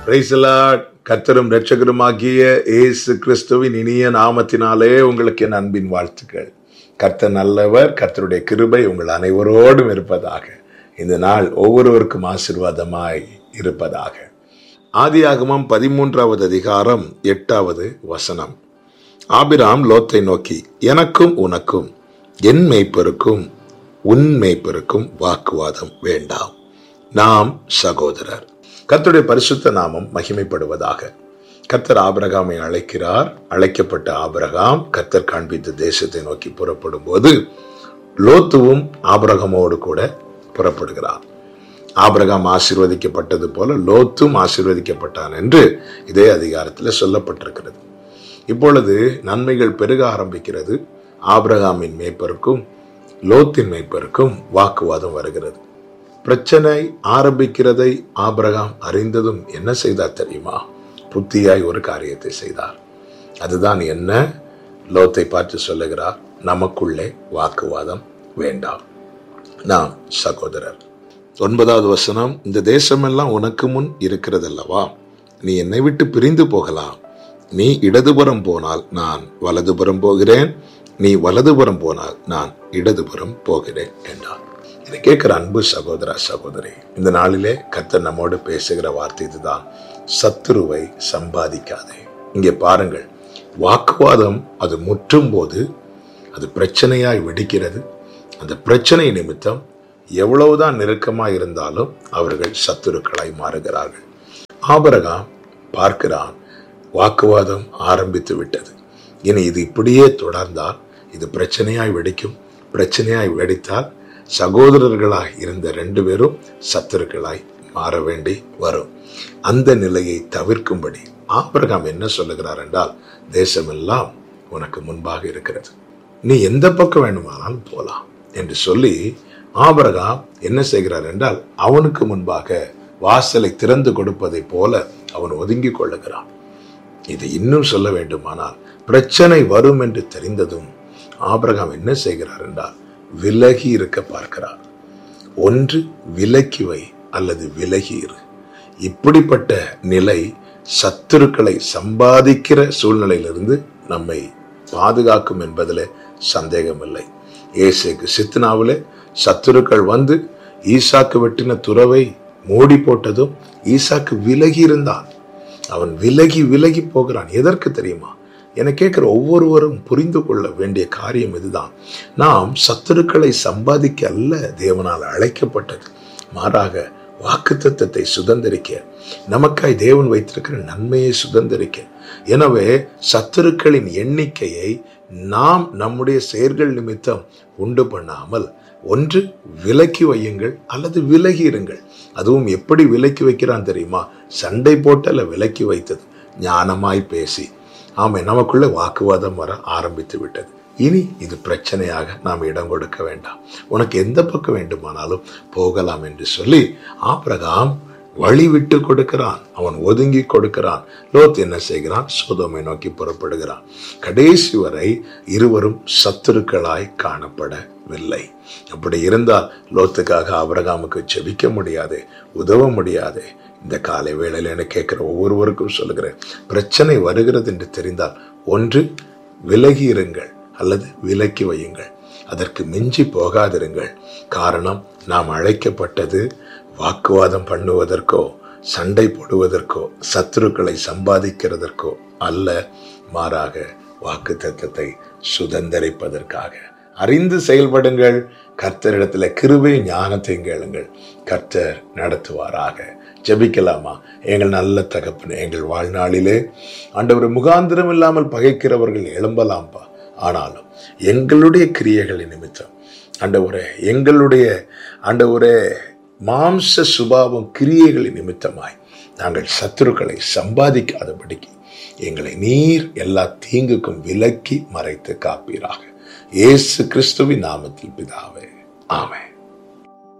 பிரைசலாட் கர்த்தரும் இரட்சகருமாகிய இயேசு கிறிஸ்துவின் இனிய நாமத்தினாலே உங்களுக்கு என் அன்பின் வாழ்த்துக்கள் கர்த்தர் நல்லவர் கர்த்தருடைய கிருபை உங்கள் அனைவரோடும் இருப்பதாக இந்த நாள் ஒவ்வொருவருக்கும் ஆசீர்வாதமாய் இருப்பதாக ஆதியாகமம் பதிமூன்றாவது அதிகாரம் எட்டாவது வசனம் ஆபிராம் லோத்தை நோக்கி எனக்கும் உனக்கும் என் மேய்ப்பருக்கும் உன் மேய்ப்பருக்கும் வாக்குவாதம் வேண்டாம் நாம் சகோதரர் கர்த்தருடைய பரிசுத்த நாமம் மகிமைப்படுவதாக கர்த்தர் ஆபிரகாமை அழைக்கிறார் அழைக்கப்பட்ட ஆபிரகாம் கர்த்தர் காண்பித்த தேசத்தை நோக்கி புறப்படும் போது லோத்துவும் ஆபிரகமோடு கூட புறப்படுகிறார் ஆபிரகாம் ஆசீர்வதிக்கப்பட்டது போல லோத்தும் ஆசீர்வதிக்கப்பட்டான் என்று இதே அதிகாரத்தில் சொல்லப்பட்டிருக்கிறது இப்பொழுது நன்மைகள் பெருக ஆரம்பிக்கிறது ஆபிரகாமின் மேய்ப்பருக்கும் லோத்தின் மேய்ப்பருக்கும் வாக்குவாதம் வருகிறது பிரச்சனை ஆரம்பிக்கிறதை ஆபிரகாம் அறிந்ததும் என்ன செய்தார் தெரியுமா புத்தியாய் ஒரு காரியத்தை செய்தார் அதுதான் என்ன லோத்தை பார்த்து சொல்லுகிறார் நமக்குள்ளே வாக்குவாதம் வேண்டாம் நாம் சகோதரர் ஒன்பதாவது வசனம் இந்த தேசமெல்லாம் உனக்கு முன் இருக்கிறதல்லவா நீ என்னை விட்டு பிரிந்து போகலாம் நீ இடதுபுறம் போனால் நான் வலதுபுறம் போகிறேன் நீ வலதுபுறம் போனால் நான் இடதுபுறம் போகிறேன் என்றான் இதை கேட்கிற அன்பு சகோதர சகோதரி இந்த நாளிலே கர்த்தர் நம்மோடு பேசுகிற வார்த்தை இதுதான் சத்துருவை சம்பாதிக்காதே இங்கே பாருங்கள் வாக்குவாதம் அது முற்றும் போது அது பிரச்சனையாய் வெடிக்கிறது அந்த பிரச்சனை நிமித்தம் எவ்வளவுதான் நெருக்கமாக இருந்தாலும் அவர்கள் சத்துருக்களாய் மாறுகிறார்கள் ஆபரகாம் பார்க்கிறான் வாக்குவாதம் ஆரம்பித்து விட்டது இனி இது இப்படியே தொடர்ந்தால் இது பிரச்சனையாய் வெடிக்கும் பிரச்சனையாய் வெடித்தால் சகோதரர்களாய் இருந்த ரெண்டு பேரும் சத்துருக்களாய் மாற வேண்டி வரும் அந்த நிலையை தவிர்க்கும்படி ஆபிரகாம் என்ன சொல்லுகிறார் என்றால் தேசமெல்லாம் உனக்கு முன்பாக இருக்கிறது நீ எந்த பக்கம் வேணுமானாலும் போலாம் என்று சொல்லி ஆபரகாம் என்ன செய்கிறார் என்றால் அவனுக்கு முன்பாக வாசலை திறந்து கொடுப்பதை போல அவன் ஒதுங்கி கொள்ளுகிறான் இது இன்னும் சொல்ல வேண்டுமானால் பிரச்சனை வரும் என்று தெரிந்ததும் ஆபிரகாம் என்ன செய்கிறார் என்றால் விலகி இருக்க பார்க்கிறார் ஒன்று விலக்கி வை அல்லது விலகி இரு இப்படிப்பட்ட நிலை சத்துருக்களை சம்பாதிக்கிற சூழ்நிலையிலிருந்து நம்மை பாதுகாக்கும் என்பதில் சந்தேகமில்லை ஏசேக்கு சித்னாவிலே சத்துருக்கள் வந்து ஈசாக்கு வெட்டின துறவை மூடி போட்டதும் ஈசாக்கு விலகி இருந்தான் அவன் விலகி விலகி போகிறான் எதற்கு தெரியுமா என கேட்கிற ஒவ்வொருவரும் புரிந்து கொள்ள வேண்டிய காரியம் இதுதான் நாம் சத்துருக்களை சம்பாதிக்க அல்ல தேவனால் அழைக்கப்பட்டது மாறாக வாக்கு தத்தத்தை சுதந்திரிக்க நமக்காய் தேவன் வைத்திருக்கிற நன்மையை சுதந்திரிக்க எனவே சத்துருக்களின் எண்ணிக்கையை நாம் நம்முடைய செயல்கள் நிமித்தம் உண்டு பண்ணாமல் ஒன்று விலக்கி வையுங்கள் அல்லது விலகி இருங்கள் அதுவும் எப்படி விலக்கி வைக்கிறான் தெரியுமா சண்டை போட்டல விலக்கி வைத்தது ஞானமாய் பேசி ஆமை நமக்குள்ள வாக்குவாதம் வர ஆரம்பித்து விட்டது இனி இது பிரச்சனையாக நாம் இடம் கொடுக்க வேண்டாம் உனக்கு எந்த பக்கம் வேண்டுமானாலும் போகலாம் என்று சொல்லி ஆபிரகாம் வழி விட்டு கொடுக்கிறான் அவன் ஒதுங்கி கொடுக்கிறான் லோத் என்ன செய்கிறான் சோதோமை நோக்கி புறப்படுகிறான் கடைசி வரை இருவரும் சத்துருக்களாய் காணப்படவில்லை அப்படி இருந்தால் லோத்துக்காக ஆபிரகாமுக்கு செபிக்க முடியாது உதவ முடியாது இந்த காலை வேளையில் என கேட்கிற ஒவ்வொருவருக்கும் சொல்லுகிறேன் பிரச்சனை வருகிறது என்று தெரிந்தால் ஒன்று விலகி இருங்கள் அல்லது விலக்கி வையுங்கள் அதற்கு மிஞ்சி போகாதிருங்கள் காரணம் நாம் அழைக்கப்பட்டது வாக்குவாதம் பண்ணுவதற்கோ சண்டை போடுவதற்கோ சத்துருக்களை சம்பாதிக்கிறதற்கோ அல்ல மாறாக வாக்கு தத்தத்தை சுதந்திரிப்பதற்காக அறிந்து செயல்படுங்கள் கர்த்தரிடத்துல கிருபை ஞானத்தை கேளுங்கள் கர்த்தர் நடத்துவாராக ஜெபிக்கலாமா எங்கள் நல்ல தகப்பனே எங்கள் வாழ்நாளிலே ஆண்டவர் முகாந்திரம் இல்லாமல் பகைக்கிறவர்கள் எழும்பலாம்பா ஆனாலும் எங்களுடைய கிரியைகளின் நிமித்தம் ஆண்டவரே எங்களுடைய ஆண்டவரே மாம்ச சுபாவம் கிரியைகளின் நிமித்தமாய் நாங்கள் சத்துருக்களை சம்பாதிக்காதபடிக்கு எங்களை நீர் எல்லா தீங்குக்கும் விலக்கி மறைத்து காப்பீராக இயேசு கிறிஸ்துவின் நாமத்தில் பிதாவே ஆமென்